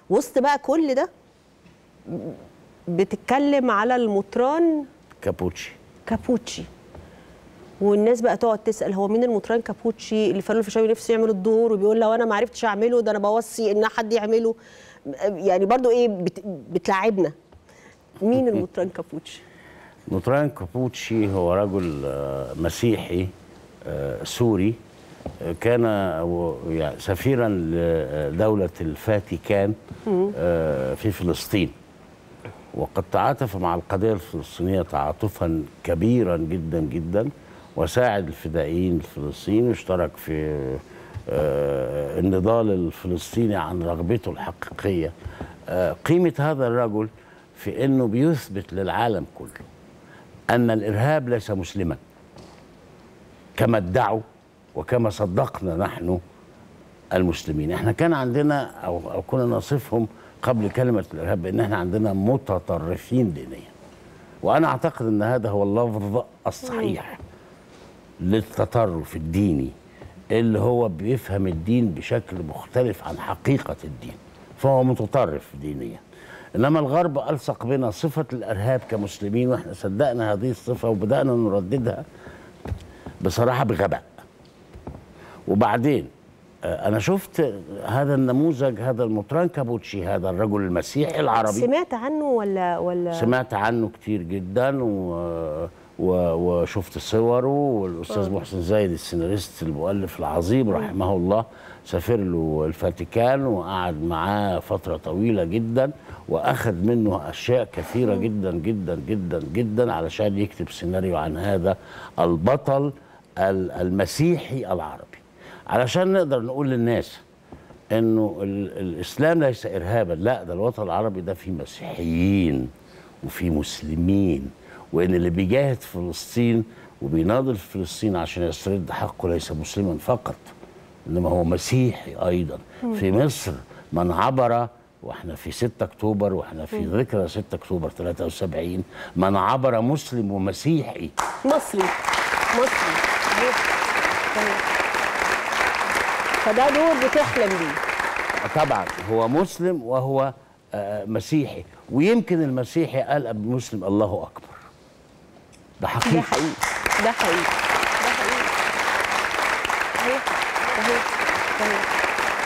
وسط بقى كل ده بتتكلم على المطران كابوتشي كابوتشي والناس بقى تقعد تسال هو مين المطران كابوتشي اللي فعلا الفيشاوي نفسه يعمل الدور وبيقول لو انا ما عرفتش اعمله ده انا بوصي ان حد يعمله يعني برضو ايه بت... بتلاعبنا مين المطران كابوتشي مطران كابوتشي هو رجل آه، مسيحي آه، سوري آه، كان و- يعني سفيرا لدولة الفاتيكان آه، في فلسطين وقد تعاطف مع القضية الفلسطينية تعاطفا كبيرا جدا جدا وساعد الفدائيين الفلسطينيين واشترك في آه، النضال الفلسطيني عن رغبته الحقيقية آه، قيمة هذا الرجل في أنه بيثبت للعالم كله أن الإرهاب ليس مسلما كما ادعوا وكما صدقنا نحن المسلمين احنا كان عندنا أو, أو كنا نصفهم قبل كلمة الإرهاب بأن احنا عندنا متطرفين دينيا وأنا أعتقد أن هذا هو اللفظ الصحيح للتطرف الديني اللي هو بيفهم الدين بشكل مختلف عن حقيقة الدين فهو متطرف دينيا إنما الغرب ألصق بنا صفة الإرهاب كمسلمين وإحنا صدقنا هذه الصفة وبدأنا نرددها بصراحة بغباء وبعدين آه، أنا شفت هذا النموذج هذا المطران كابوتشي هذا الرجل المسيحي العربي سمعت عنه ولا ولا سمعت عنه كتير جدا و... و... وشفت صوره والاستاذ محسن زايد السيناريست المؤلف العظيم رحمه الله سافر له الفاتيكان وقعد معاه فتره طويله جدا واخذ منه اشياء كثيره جدا جدا جدا جدا علشان يكتب سيناريو عن هذا البطل ال- المسيحي العربي علشان نقدر نقول للناس انه ال- الاسلام ليس ارهابا لا ده الوطن العربي ده فيه مسيحيين وفي مسلمين وان اللي بيجاهد في فلسطين وبيناضل في فلسطين عشان يسترد حقه ليس مسلما فقط انما هو مسيحي ايضا في مصر من عبر واحنا في 6 اكتوبر واحنا في ذكرى 6 اكتوبر 73 من عبر مسلم ومسيحي مصري مصري صحيح. صحيح. فده دور بتحلم بيه طبعا هو مسلم وهو آه، مسيحي ويمكن المسيحي قال قبل المسلم الله اكبر ده ده حقيقي حقيقي ده حقيقي ده حقيقي صحيح صحيح صحيح